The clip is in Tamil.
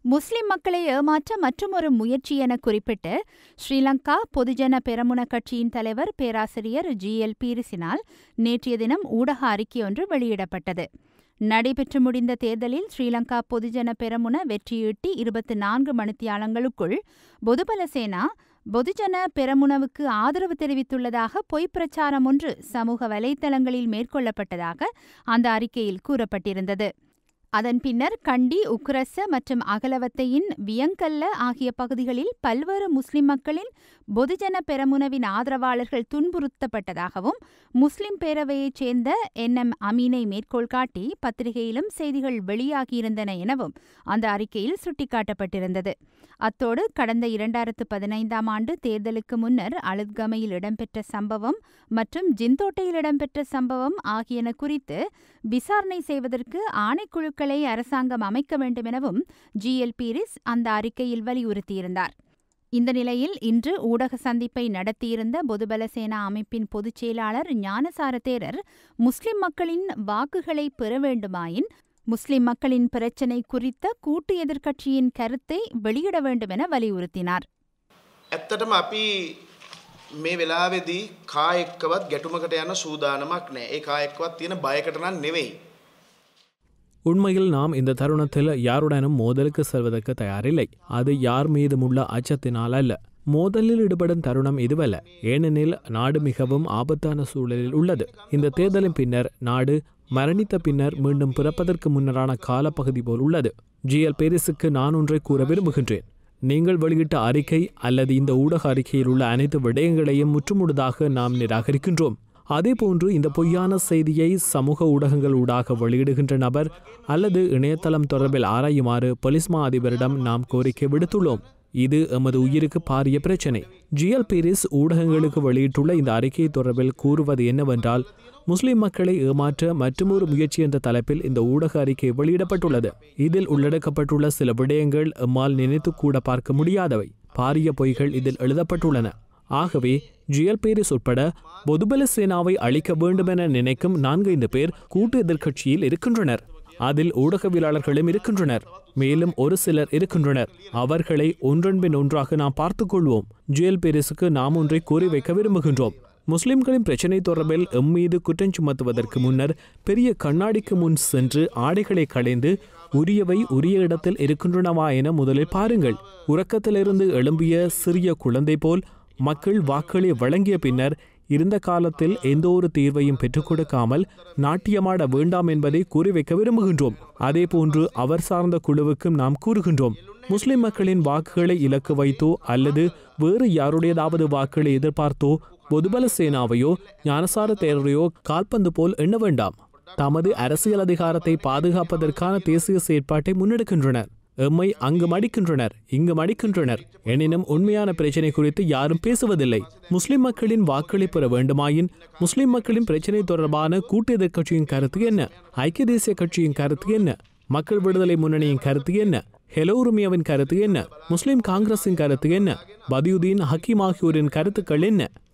முஸ்லிம் மக்களை ஏமாற்ற மற்றுமொரு முயற்சி என குறிப்பிட்டு ஸ்ரீலங்கா பொதுஜன பெரமுன கட்சியின் தலைவர் பேராசிரியர் ஜி எல் பீரிசினால் நேற்றைய தினம் ஊடக அறிக்கை ஒன்று வெளியிடப்பட்டது நடைபெற்று முடிந்த தேர்தலில் ஸ்ரீலங்கா பொதுஜன பெரமுன வெற்றியீட்டி இருபத்தி நான்கு மணித்தியாலங்களுக்குள் பொதுபல சேனா பொதுஜன பெரமுனவுக்கு ஆதரவு தெரிவித்துள்ளதாக பொய்ப் பிரச்சாரம் ஒன்று சமூக வலைதளங்களில் மேற்கொள்ளப்பட்டதாக அந்த அறிக்கையில் கூறப்பட்டிருந்தது அதன் பின்னர் கண்டி உக்ரச மற்றும் அகலவத்தையின் வியங்கல்ல ஆகிய பகுதிகளில் பல்வேறு முஸ்லிம் மக்களின் பொதுஜன பெரமுனவின் ஆதரவாளர்கள் துன்புறுத்தப்பட்டதாகவும் முஸ்லிம் பேரவையைச் சேர்ந்த என் எம் அமீனை மேற்கோள் காட்டி பத்திரிகையிலும் செய்திகள் வெளியாகியிருந்தன எனவும் அந்த அறிக்கையில் சுட்டிக்காட்டப்பட்டிருந்தது அத்தோடு கடந்த இரண்டாயிரத்து பதினைந்தாம் ஆண்டு தேர்தலுக்கு முன்னர் அழுத்கமையில் இடம்பெற்ற சம்பவம் மற்றும் ஜிந்தோட்டையில் இடம்பெற்ற சம்பவம் ஆகியன குறித்து விசாரணை செய்வதற்கு ஆணைக்குழுக்களை அரசாங்கம் அமைக்க வேண்டும் எனவும் ஜி எல் பீரிஸ் அந்த அறிக்கையில் வலியுறுத்தியிருந்தார் இந்த நிலையில் இன்று ஊடக சந்திப்பை நடத்தியிருந்த பொதுபல சேனா அமைப்பின் பொதுச் செயலாளர் ஞானசார தேரர் முஸ்லிம் மக்களின் வாக்குகளை பெற வேண்டுமாயின் முஸ்லிம் மக்களின் பிரச்சினை குறித்த கூட்டு எதிர்க்கட்சியின் கருத்தை வெளியிட வேண்டும் என வலியுறுத்தினார் ඇත්තටම අපි මේ වෙලාවෙදී කා එක්කවත් ගැටුමකට යන සූදානමක් නෑ ඒ කා එක්කවත් තියෙන බයකට නම් නෙවෙයි. உண்மையில் நாம் இந்த தருணத்தில் யாருடனும் மோதலுக்கு செல்வதற்கு தயாரில்லை அது யார் மீதும் உள்ள அச்சத்தினால் அல்ல மோதலில் ஈடுபடும் தருணம் இதுவல்ல ஏனெனில் நாடு மிகவும் ஆபத்தான சூழலில் உள்ளது இந்த தேர்தலின் பின்னர் நாடு மரணித்த பின்னர் மீண்டும் பிறப்பதற்கு முன்னரான காலப்பகுதி போல் உள்ளது ஜிஎல் பேரிஸுக்கு நான் ஒன்றை கூற விரும்புகின்றேன் நீங்கள் வெளியிட்ட அறிக்கை அல்லது இந்த ஊடக அறிக்கையில் உள்ள அனைத்து விடயங்களையும் முற்றுமுழுதாக நாம் நிராகரிக்கின்றோம் அதேபோன்று இந்த பொய்யான செய்தியை சமூக ஊடகங்கள் ஊடாக வெளியிடுகின்ற நபர் அல்லது இணையதளம் தொடர்பில் ஆராயுமாறு போலீஸ் மா அதிபரிடம் நாம் கோரிக்கை விடுத்துள்ளோம் இது எமது உயிருக்கு பாரிய பிரச்சனை ஜிஎல் பீரிஸ் ஊடகங்களுக்கு வெளியிட்டுள்ள இந்த அறிக்கை தொடர்பில் கூறுவது என்னவென்றால் முஸ்லிம் மக்களை ஏமாற்ற மற்றுமொரு முயற்சி என்ற தலைப்பில் இந்த ஊடக அறிக்கை வெளியிடப்பட்டுள்ளது இதில் உள்ளடக்கப்பட்டுள்ள சில விடயங்கள் எம்மால் நினைத்து கூட பார்க்க முடியாதவை பாரிய பொய்கள் இதில் எழுதப்பட்டுள்ளன ஆகவே ஜிஎல் பேரிஸ் உட்பட பொதுபல சேனாவை அழிக்க வேண்டுமென நினைக்கும் நான்கைந்து பேர் கூட்டு எதிர்க்கட்சியில் இருக்கின்றனர் அதில் ஊடகவியலாளர்களும் இருக்கின்றனர் மேலும் ஒரு சிலர் இருக்கின்றனர் அவர்களை ஒன்றன்பின் ஒன்றாக நாம் பார்த்துக் கொள்வோம் ஜிஎல் பேரிஸுக்கு நாம் ஒன்றை கூறி வைக்க விரும்புகின்றோம் முஸ்லிம்களின் பிரச்சினை தொடர்பில் எம்மீது குற்றம் சுமத்துவதற்கு முன்னர் பெரிய கண்ணாடிக்கு முன் சென்று ஆடைகளை களைந்து உரியவை உரிய இடத்தில் இருக்கின்றனவா என முதலில் பாருங்கள் உறக்கத்திலிருந்து எழும்பிய சிறிய குழந்தை போல் மக்கள் வாக்களை வழங்கிய பின்னர் இருந்த காலத்தில் எந்த ஒரு தீர்வையும் பெற்றுக் கொடுக்காமல் நாட்டியமாட வேண்டாம் என்பதை கூறி வைக்க விரும்புகின்றோம் அதேபோன்று அவர் சார்ந்த குழுவுக்கும் நாம் கூறுகின்றோம் முஸ்லிம் மக்களின் வாக்குகளை இலக்கு வைத்தோ அல்லது வேறு யாருடையதாவது வாக்குகளை எதிர்பார்த்தோ பொதுபல சேனாவையோ ஞானசார தேரரையோ கால்பந்து போல் எண்ண வேண்டாம் தமது அரசியல் அதிகாரத்தை பாதுகாப்பதற்கான தேசிய செயற்பாட்டை முன்னெடுக்கின்றனர் எம்மை அங்கு மடிக்கின்றனர் இங்கு மடிக்கின்றனர் எனினும் உண்மையான பிரச்சனை குறித்து யாரும் பேசுவதில்லை முஸ்லிம் மக்களின் வாக்களை பெற வேண்டுமாயின் முஸ்லிம் மக்களின் பிரச்சனை தொடர்பான கூட்டு எதிர்க்கட்சியின் கருத்து என்ன ஐக்கிய தேசிய கட்சியின் கருத்து என்ன மக்கள் விடுதலை முன்னணியின் கருத்து என்ன ஹெலோ உரிமையாவின் கருத்து என்ன முஸ்லிம் காங்கிரசின் கருத்து என்ன பதியுதீன் ஹக்கீம் ஆகியோரின் கருத்துக்கள் என்ன